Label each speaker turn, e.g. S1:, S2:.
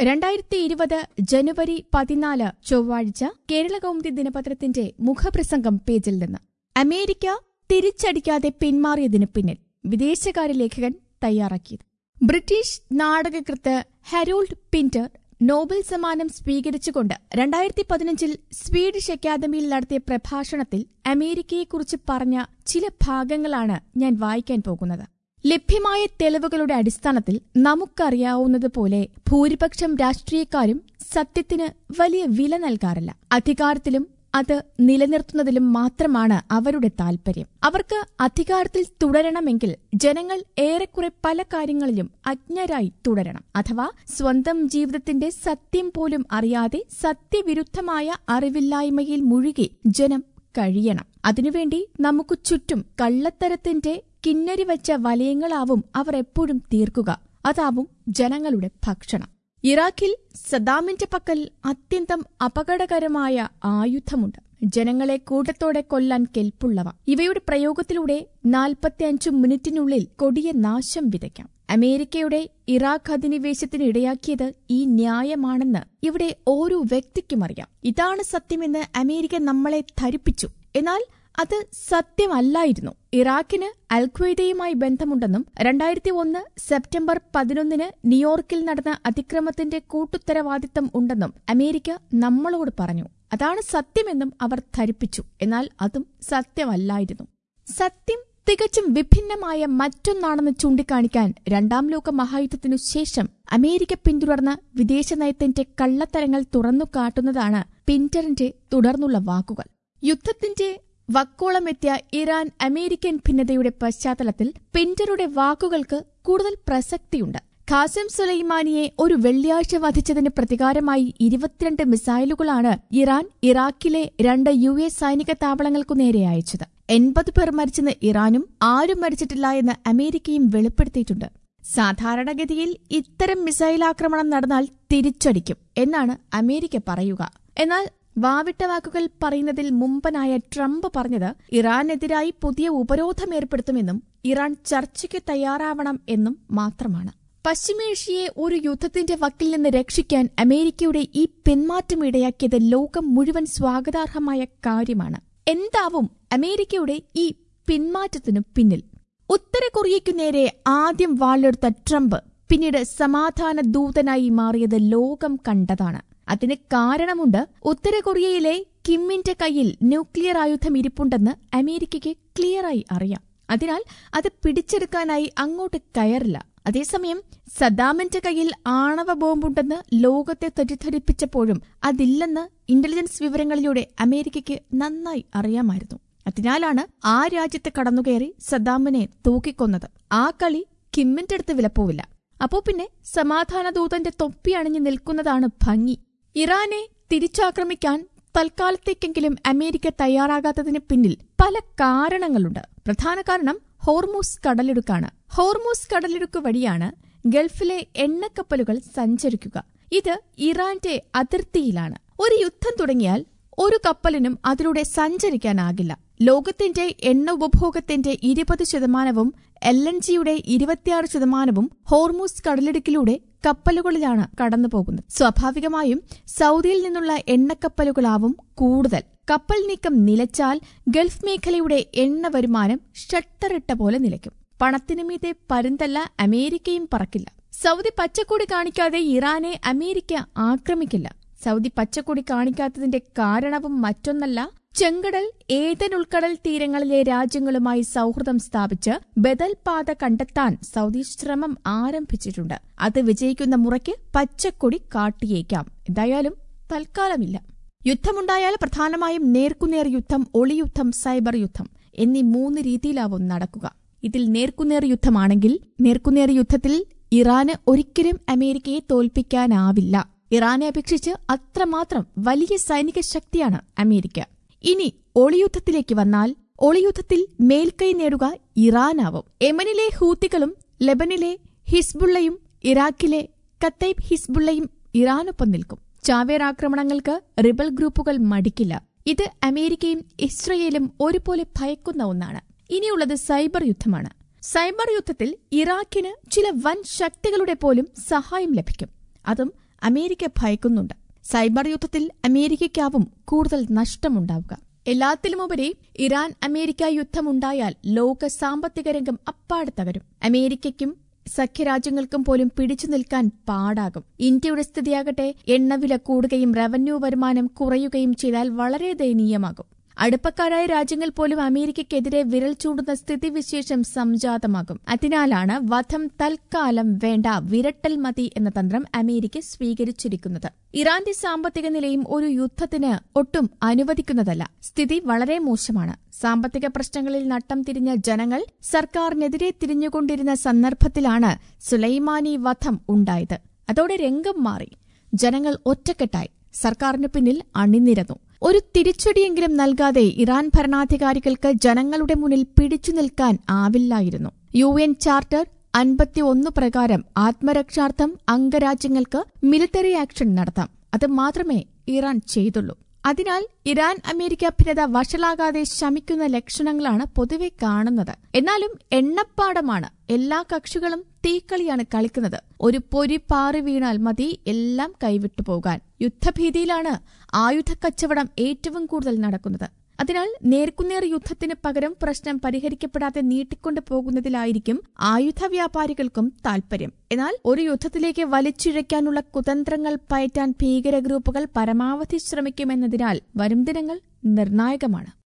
S1: രണ്ടായിരത്തി ഇരുപത് ജനുവരി പതിനാല് ചൊവ്വാഴ്ച കേരളകൗമുദി ദിനപത്രത്തിന്റെ മുഖപ്രസംഗം പേജിൽ നിന്ന് അമേരിക്ക തിരിച്ചടിക്കാതെ പിന്മാറിയതിന് പിന്നിൽ വിദേശകാര്യ ലേഖകൻ തയ്യാറാക്കിയത് ബ്രിട്ടീഷ് നാടകകൃത്ത് ഹെരോൾഡ് പിന്റർ നോബൽ സമ്മാനം സ്വീകരിച്ചുകൊണ്ട് രണ്ടായിരത്തി പതിനഞ്ചിൽ സ്വീഡിഷ് അക്കാദമിയിൽ നടത്തിയ പ്രഭാഷണത്തിൽ അമേരിക്കയെക്കുറിച്ച് പറഞ്ഞ ചില ഭാഗങ്ങളാണ് ഞാൻ വായിക്കാൻ പോകുന്നത് ലഭ്യമായ തെളിവുകളുടെ അടിസ്ഥാനത്തിൽ നമുക്കറിയാവുന്നതുപോലെ ഭൂരിപക്ഷം രാഷ്ട്രീയക്കാരും സത്യത്തിന് വലിയ വില നൽകാറില്ല അധികാരത്തിലും അത് നിലനിർത്തുന്നതിലും മാത്രമാണ് അവരുടെ താൽപര്യം അവർക്ക് അധികാരത്തിൽ തുടരണമെങ്കിൽ ജനങ്ങൾ ഏറെക്കുറെ പല കാര്യങ്ങളിലും അജ്ഞരായി തുടരണം അഥവാ സ്വന്തം ജീവിതത്തിന്റെ സത്യം പോലും അറിയാതെ സത്യവിരുദ്ധമായ അറിവില്ലായ്മയിൽ മുഴുകി ജനം കഴിയണം അതിനുവേണ്ടി നമുക്ക് ചുറ്റും കള്ളത്തരത്തിന്റെ കിന്നരി വെച്ച വലയങ്ങളാവും അവർ എപ്പോഴും തീർക്കുക അതാവും ജനങ്ങളുടെ ഭക്ഷണം ഇറാഖിൽ സദാമിന്റെ പക്കൽ അത്യന്തം അപകടകരമായ ആയുധമുണ്ട് ജനങ്ങളെ കൂട്ടത്തോടെ കൊല്ലാൻ കെൽപ്പുള്ളവ ഇവയുടെ പ്രയോഗത്തിലൂടെ നാൽപ്പത്തിയഞ്ചു മിനിറ്റിനുള്ളിൽ കൊടിയ നാശം വിതയ്ക്കാം അമേരിക്കയുടെ ഇറാഖ് അധിനിവേശത്തിന് ഇടയാക്കിയത് ഈ ന്യായമാണെന്ന് ഇവിടെ ഓരോ വ്യക്തിക്കും അറിയാം ഇതാണ് സത്യമെന്ന് അമേരിക്ക നമ്മളെ ധരിപ്പിച്ചു എന്നാൽ അത് സത്യമല്ലായിരുന്നു ഇറാഖിന് അൽഖ്വയ്ദയുമായി ബന്ധമുണ്ടെന്നും രണ്ടായിരത്തി ഒന്ന് സെപ്റ്റംബർ പതിനൊന്നിന് ന്യൂയോർക്കിൽ നടന്ന അതിക്രമത്തിന്റെ കൂട്ടുത്തരവാദിത്തം ഉണ്ടെന്നും അമേരിക്ക നമ്മളോട് പറഞ്ഞു അതാണ് സത്യമെന്നും അവർ ധരിപ്പിച്ചു എന്നാൽ അതും സത്യമല്ലായിരുന്നു സത്യം തികച്ചും വിഭിന്നമായ മറ്റൊന്നാണെന്ന് ചൂണ്ടിക്കാണിക്കാൻ രണ്ടാം ലോക മഹായുദ്ധത്തിനു ശേഷം അമേരിക്ക പിന്തുടർന്ന വിദേശ നയത്തിന്റെ കള്ളത്തരങ്ങൾ തുറന്നു കാട്ടുന്നതാണ് പിന്ററിന്റെ തുടർന്നുള്ള വാക്കുകൾ യുദ്ധത്തിന്റെ വക്കോളമെത്തിയ ഇറാൻ അമേരിക്കൻ ഭിന്നതയുടെ പശ്ചാത്തലത്തിൽ പിന്ററുടെ വാക്കുകൾക്ക് കൂടുതൽ പ്രസക്തിയുണ്ട് ഖാസിം സുലൈമാനിയെ ഒരു വെള്ളിയാഴ്ച വധിച്ചതിന് പ്രതികാരമായി ഇരുപത്തിരണ്ട് മിസൈലുകളാണ് ഇറാൻ ഇറാഖിലെ രണ്ട് യു എസ് സൈനിക താവളങ്ങൾക്കു നേരെ അയച്ചത് എൺപത് പേർ മരിച്ചെന്ന് ഇറാനും ആരും മരിച്ചിട്ടില്ല എന്ന് അമേരിക്കയും വെളിപ്പെടുത്തിയിട്ടുണ്ട് സാധാരണഗതിയിൽ ഇത്തരം മിസൈലാക്രമണം നടന്നാൽ തിരിച്ചടിക്കും എന്നാണ് അമേരിക്ക പറയുക എന്നാൽ വാവിട്ട വാക്കുകൾ പറയുന്നതിൽ മുമ്പനായ ട്രംപ് പറഞ്ഞത് ഇറാനെതിരായി പുതിയ ഉപരോധം ഏർപ്പെടുത്തുമെന്നും ഇറാൻ ചർച്ചയ്ക്ക് തയ്യാറാവണം എന്നും മാത്രമാണ് പശ്ചിമേഷ്യയെ ഒരു യുദ്ധത്തിന്റെ വക്കിൽ നിന്ന് രക്ഷിക്കാൻ അമേരിക്കയുടെ ഈ പിന്മാറ്റം ഇടയാക്കിയത് ലോകം മുഴുവൻ സ്വാഗതാർഹമായ കാര്യമാണ് എന്താവും അമേരിക്കയുടെ ഈ പിന്മാറ്റത്തിനു പിന്നിൽ ഉത്തര കൊറിയയ്ക്കു നേരെ ആദ്യം വാളെടുത്ത ട്രംപ് പിന്നീട് സമാധാന ദൂതനായി മാറിയത് ലോകം കണ്ടതാണ് അതിന് കാരണമുണ്ട് ഉത്തര കൊറിയയിലെ കിമ്മിന്റെ കയ്യിൽ ന്യൂക്ലിയർ ആയുധം ഇരിപ്പുണ്ടെന്ന് അമേരിക്കയ്ക്ക് ക്ലിയറായി അറിയാം അതിനാൽ അത് പിടിച്ചെടുക്കാനായി അങ്ങോട്ട് കയറില്ല അതേസമയം സദാമിന്റെ കയ്യിൽ ആണവ ബോംബുണ്ടെന്ന് ലോകത്തെ തെറ്റിദ്ധരിപ്പിച്ചപ്പോഴും അതില്ലെന്ന് ഇന്റലിജൻസ് വിവരങ്ങളിലൂടെ അമേരിക്കയ്ക്ക് നന്നായി അറിയാമായിരുന്നു അതിനാലാണ് ആ രാജ്യത്ത് കടന്നുകയറി സദ്ദാമിനെ തൂക്കിക്കൊന്നത് ആ കളി കിമ്മിന്റെ അടുത്ത് വിലപ്പോവില്ല അപ്പോ പിന്നെ സമാധാനദൂതന്റെ തൊപ്പി അണിഞ്ഞു നിൽക്കുന്നതാണ് ഭംഗി ഇറാനെ തിരിച്ചാക്രമിക്കാൻ തൽക്കാലത്തേക്കെങ്കിലും അമേരിക്ക തയ്യാറാകാത്തതിന് പിന്നിൽ പല കാരണങ്ങളുണ്ട് പ്രധാന കാരണം ഹോർമൂസ് കടലിടുക്കാണ് ഹോർമൂസ് കടലിടുക്ക് വഴിയാണ് ഗൾഫിലെ എണ്ണക്കപ്പലുകൾ സഞ്ചരിക്കുക ഇത് ഇറാന്റെ അതിർത്തിയിലാണ് ഒരു യുദ്ധം തുടങ്ങിയാൽ ഒരു കപ്പലിനും അതിലൂടെ സഞ്ചരിക്കാനാകില്ല ലോകത്തിന്റെ എണ്ണ ഉപഭോഗത്തിന്റെ ഇരുപത് ശതമാനവും എൽ എൻ ജിയുടെ ഇരുപത്തിയാറ് ശതമാനവും ഹോർമൂസ് കടലിടുക്കിലൂടെ കപ്പലുകളിലാണ് കടന്നുപോകുന്നത് സ്വാഭാവികമായും സൗദിയിൽ നിന്നുള്ള എണ്ണക്കപ്പലുകളാവും കൂടുതൽ കപ്പൽ നീക്കം നിലച്ചാൽ ഗൾഫ് മേഖലയുടെ എണ്ണ വരുമാനം ഷട്ടറിട്ട പോലെ നിലയ്ക്കും പണത്തിനു മീതെ പരുന്തല്ല അമേരിക്കയും പറക്കില്ല സൗദി പച്ചക്കൊടി കാണിക്കാതെ ഇറാനെ അമേരിക്ക ആക്രമിക്കില്ല സൗദി പച്ചക്കൊടി കാണിക്കാത്തതിന്റെ കാരണവും മറ്റൊന്നല്ല ചെങ്കടൽ ഏതൻ ഉൾക്കടൽ തീരങ്ങളിലെ രാജ്യങ്ങളുമായി സൗഹൃദം സ്ഥാപിച്ച് ബദൽ പാത കണ്ടെത്താൻ സൗദി ശ്രമം ആരംഭിച്ചിട്ടുണ്ട് അത് വിജയിക്കുന്ന മുറയ്ക്ക് പച്ചക്കൊടി കാട്ടിയേക്കാം എന്തായാലും തൽക്കാലമില്ല യുദ്ധമുണ്ടായാൽ പ്രധാനമായും നേർക്കുനേർ യുദ്ധം ഒളിയുദ്ധം സൈബർ യുദ്ധം എന്നീ മൂന്ന് രീതിയിലാവും നടക്കുക ഇതിൽ നേർക്കുനേർ യുദ്ധമാണെങ്കിൽ നേർക്കുനേർ യുദ്ധത്തിൽ ഇറാന് ഒരിക്കലും അമേരിക്കയെ തോൽപ്പിക്കാനാവില്ല ഇറാനെ അപേക്ഷിച്ച് അത്രമാത്രം വലിയ സൈനിക ശക്തിയാണ് അമേരിക്ക ഇനി ഒളിയുദ്ധത്തിലേക്ക് വന്നാൽ ഒളിയുദ്ധത്തിൽ മേൽക്കൈ നേടുക ഇറാനാവും യമനിലെ ഹൂത്തികളും ലബനിലെ ഹിസ്ബുള്ളയും ഇറാഖിലെ കത്തൈബ് ഹിസ്ബുള്ളയും ഇറാനൊപ്പം നിൽക്കും ചാവേർ ആക്രമണങ്ങൾക്ക് റിബൽ ഗ്രൂപ്പുകൾ മടിക്കില്ല ഇത് അമേരിക്കയും ഇസ്രയേലും ഒരുപോലെ ഭയക്കുന്ന ഒന്നാണ് ഇനിയുള്ളത് സൈബർ യുദ്ധമാണ് സൈബർ യുദ്ധത്തിൽ ഇറാഖിന് ചില വൻ ശക്തികളുടെ പോലും സഹായം ലഭിക്കും അതും അമേരിക്ക ഭയക്കുന്നുണ്ട് സൈബർ യുദ്ധത്തിൽ അമേരിക്കയ്ക്കാവും കൂടുതൽ നഷ്ടമുണ്ടാവുക എല്ലാത്തിലുമുപരി ഇറാൻ അമേരിക്ക യുദ്ധമുണ്ടായാൽ ലോക സാമ്പത്തിക രംഗം അപ്പാടെ തകരും അമേരിക്കയ്ക്കും സഖ്യരാജ്യങ്ങൾക്കും പോലും പിടിച്ചു നിൽക്കാൻ പാടാകും ഇന്ത്യയുടെ സ്ഥിതിയാകട്ടെ എണ്ണവില കൂടുകയും റവന്യൂ വരുമാനം കുറയുകയും ചെയ്താൽ വളരെ ദയനീയമാകും അടുപ്പക്കാരായ രാജ്യങ്ങൾ പോലും അമേരിക്കയ്ക്കെതിരെ വിരൽ ചൂണ്ടുന്ന സ്ഥിതിവിശേഷം സംജാതമാകും അതിനാലാണ് വധം തൽക്കാലം വേണ്ട വിരട്ടൽ മതി എന്ന തന്ത്രം അമേരിക്ക സ്വീകരിച്ചിരിക്കുന്നത് ഇറാന്റെ സാമ്പത്തിക നിലയും ഒരു യുദ്ധത്തിന് ഒട്ടും അനുവദിക്കുന്നതല്ല സ്ഥിതി വളരെ മോശമാണ് സാമ്പത്തിക പ്രശ്നങ്ങളിൽ നട്ടം തിരിഞ്ഞ ജനങ്ങൾ സർക്കാരിനെതിരെ തിരിഞ്ഞുകൊണ്ടിരുന്ന സന്ദർഭത്തിലാണ് സുലൈമാനി വധം ഉണ്ടായത് അതോടെ രംഗം മാറി ജനങ്ങൾ ഒറ്റക്കെട്ടായി സർക്കാരിന് പിന്നിൽ അണിനിരന്നു ഒരു തിരിച്ചടിയെങ്കിലും നൽകാതെ ഇറാൻ ഭരണാധികാരികൾക്ക് ജനങ്ങളുടെ മുന്നിൽ പിടിച്ചു നിൽക്കാൻ ആവില്ലായിരുന്നു യു എൻ ചാർട്ടർ അൻപത്തിയൊന്ന് പ്രകാരം ആത്മരക്ഷാർത്ഥം അംഗരാജ്യങ്ങൾക്ക് മിലിറ്ററി ആക്ഷൻ നടത്താം അത് മാത്രമേ ഇറാൻ ചെയ്തുള്ളൂ അതിനാൽ ഇറാൻ അമേരിക്ക ഭിന്നത വഷളാകാതെ ശമിക്കുന്ന ലക്ഷണങ്ങളാണ് പൊതുവെ കാണുന്നത് എന്നാലും എണ്ണപ്പാടമാണ് എല്ലാ കക്ഷികളും തീക്കളിയാണ് കളിക്കുന്നത് ഒരു പൊരി പാറി വീണാൽ മതി എല്ലാം കൈവിട്ടു പോകാൻ യുദ്ധഭീതിയിലാണ് ആയുധ കച്ചവടം ഏറ്റവും കൂടുതൽ നടക്കുന്നത് അതിനാൽ നേർക്കുനേർ യുദ്ധത്തിന് പകരം പ്രശ്നം പരിഹരിക്കപ്പെടാതെ നീട്ടിക്കൊണ്ടു പോകുന്നതിലായിരിക്കും ആയുധ വ്യാപാരികൾക്കും താൽപര്യം എന്നാൽ ഒരു യുദ്ധത്തിലേക്ക് വലിച്ചിഴയ്ക്കാനുള്ള കുതന്ത്രങ്ങൾ പയറ്റാൻ ഭീകര ഗ്രൂപ്പുകൾ പരമാവധി ശ്രമിക്കുമെന്നതിനാൽ വരും ദിനങ്ങൾ നിർണായകമാണ്